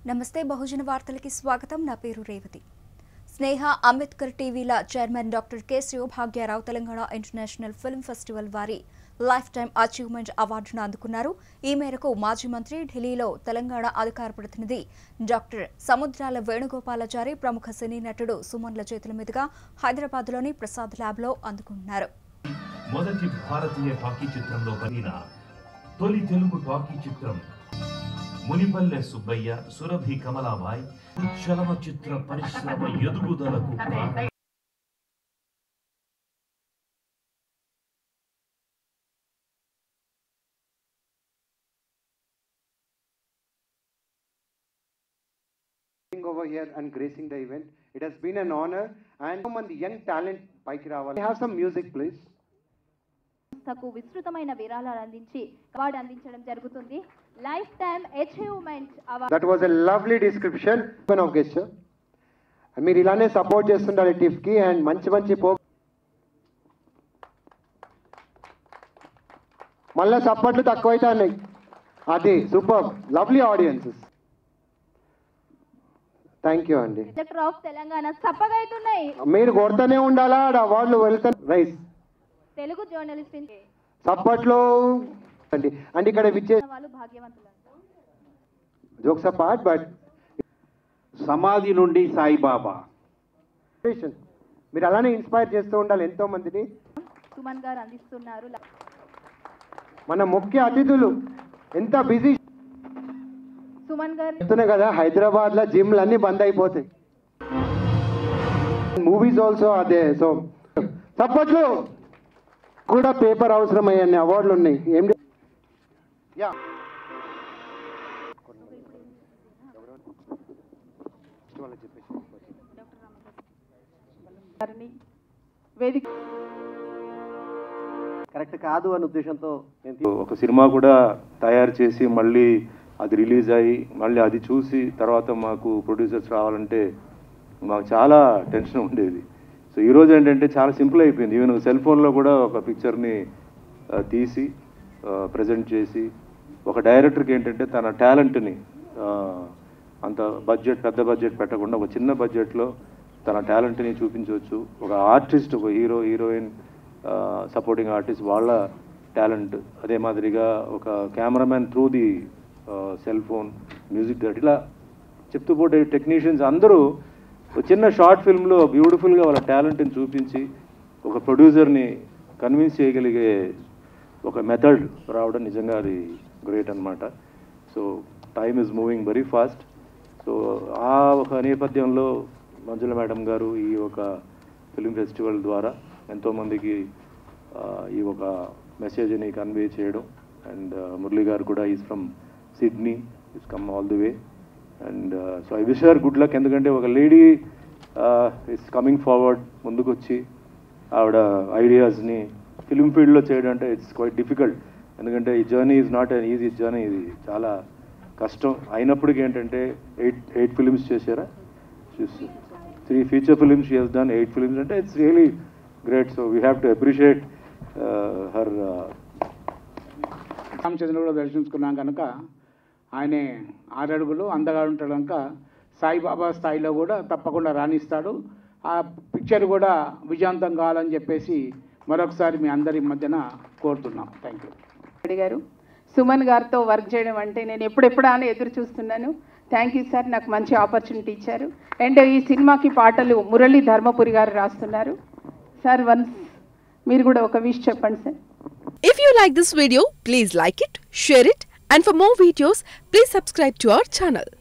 నమస్తే బహుజన వార్తలకి స్వాగతం నా పేరు రేవతి స్నేహ అంబేద్కర్ టీవీల chairman doctor K Sivabhagyarao Telangana international film festival వారి లైఫ్ టైం అచీవ్మెంట్ అవార్డును అందుకున్నారు ఈ మేరకు మాజీ మంత్రి ఢిల్లీలో తెలంగాణ అధికార ప్రతినిధి డాక్టర్ సముద్రాల వేణుగోపాలాచారి ప్రముఖ సినీ నటుడు సుమన్ల చేతుల మీదుగా హైదరాబాద్లోని ప్రసాద్ ల్యాబ్లో అందుకున్నారు మొదటి భారతీయ టాకీ చిత్రంలో కలిగిన తొలి తెలుగు టాకీ చిత్రం మునిపల్లె సుబ్బయ్య సురభి కమలాబాయ్ చలనచిత్ర పరిశ్రమ ఎదుగుదలకు కారణం. coming over here and gracing the event. It has been an honor and so many young talent పైకి రావాలి have some music please. సంస్థకు విస్తృతమైన విరాళాలు అందించి అవార్డు అందించడం జరుగుతుంది lifetime achievement award That was a lovely description Open of gesture. మీరు ఇలానే సపోర్ట్ చేస్తుండాలి టిఫ్ కి అండ్ మంచి మంచి పో మళ్ళీ సపోర్ట్లు తక్కువైతే అన్నాయి అది super lovely audiences thank you అండి డైరెక్టర్ ఆఫ్ తెలంగాణ చప్పగైతున్నాయి మీరు కొడుతూనే ఉండాలా ఆడ అవార్డులు వెళ్తాను రైస్ తెలుగు జర్నలిస్ట్ సప్పట్లో అండి అండ్ ఇక్కడ విచ్చే వాళ్ళు భాగ్యవంతులు జోక్స్ పార్ట్ బట్ సమాధి నుండి సాయిబాబా మీరు అలానే ఇన్స్పైర్ చేస్తూ ఉండాలి ఎంతో మందిని సుమన్ గారు అందిస్తున్నారు మన ముఖ్య అతిథులు ఎంత బిజీ సుమన్ గారు చెప్తున్నా కదా హైదరాబాద్ లో జిమ్లు అన్ని బంద్ అయిపోతాయి మూవీస్ ఆల్సో అదే సో సప్పట్లు కూడా పేపర్ అవసరం అయ్యాన్ని అవార్డులు ఉన్నాయి ఏం యా గారిని వేదిక కరెక్ట్ కాదు అనే ఉద్దేశంతో ఒక సినిమా కూడా తయారు చేసి మళ్ళీ అది రిలీజ్ అయ్యి మళ్ళీ అది చూసి తర్వాత మాకు ప్రొడ్యూసర్స్ రావాలంటే మాకు చాలా టెన్షన్ ఉండేది సో ఈరోజు ఏంటంటే చాలా సింపుల్ అయిపోయింది ఈవెన్ సెల్ ఫోన్లో కూడా ఒక పిక్చర్ని తీసి ప్రజెంట్ చేసి ఒక డైరెక్టర్కి ఏంటంటే తన టాలెంట్ని అంత బడ్జెట్ పెద్ద బడ్జెట్ పెట్టకుండా ఒక చిన్న బడ్జెట్లో తన టాలెంట్ని చూపించవచ్చు ఒక ఆర్టిస్ట్ ఒక హీరో హీరోయిన్ సపోర్టింగ్ ఆర్టిస్ట్ వాళ్ళ టాలెంట్ అదే మాదిరిగా ఒక cameraman through the cell phone music director ఇలా చెప్తూ పోతే టెక్నీషియన్స్ అందరూ ఒక చిన్న షార్ట్ ఫిల్మ్లో బ్యూటిఫుల్గా వాళ్ళ టాలెంట్ని చూపించి ఒక ప్రొడ్యూసర్ని కన్విన్స్ చేయగలిగే ఒక మెథడ్ రావడం నిజంగా అది గ్రేట్ అన్నమాట so time is moving very fast so ఆ ఒక నేపథ్యంలో మంజుల మేడం గారు ఈ ఒక ఫిల్మ్ ఫెస్టివల్ ద్వారా ఎంతోమందికి ఆ, ఈ ఒక మెసేజ్ని కన్వే చేయడం అండ్ మురళి గారు కూడా is from Sydney is come all the way and so I wish her good luck ఎందుకంటే ఒక లేడీ ఇస్ కమింగ్ ఫార్వర్డ్ ముందుకు వచ్చి ఆవిడ ఐడియాస్ని ఫిల్మ్ ఫీల్డ్లో చేయడం అంటే ఇట్స్ క్వైట్ డిఫికల్ట్ ఎందుకంటే ఈ journey is not an easy journey ఇది చాలా కష్టం అయినప్పటికీ ఏంటంటే ఎయిట్ ఎయిట్ ఫిలిమ్స్ చేశారా చూసి three feature films she has done eight films అంటే it's really great so we have to appreciate her Ramachandra కూడా దర్శించుకున్నాం కనుక ఆయనే ఆరడుగులు అందగా ఉంటాడు కనుక సాయిబాబా స్థాయిలో కూడా తప్పకుండా రాణిస్తాడు ఆ పిక్చర్ కూడా విజయవంతం కావాలని చెప్పేసి మరొకసారి మీ అందరి మధ్యన కోరుతున్నాం థ్యాంక్ యూ అడిగారు సుమన్ గారితో వర్క్ చేయడం అంటే నేను ఎప్పుడెప్పుడా అని ఎదురు చూస్తున్నాను థ్యాంక్ యూ సార్ నాకు మంచి ఆపర్చునిటీ ఇచ్చారు అండ్ ఈ సినిమాకి పాటలు మురళి ధర్మపురి గారు రాస్తున్నారు సార్ వన్స్ మీరు కూడా ఒక విష్ చెప్పండి sir If you like this video, please like it, share it, and for more videos, please subscribe to our channel.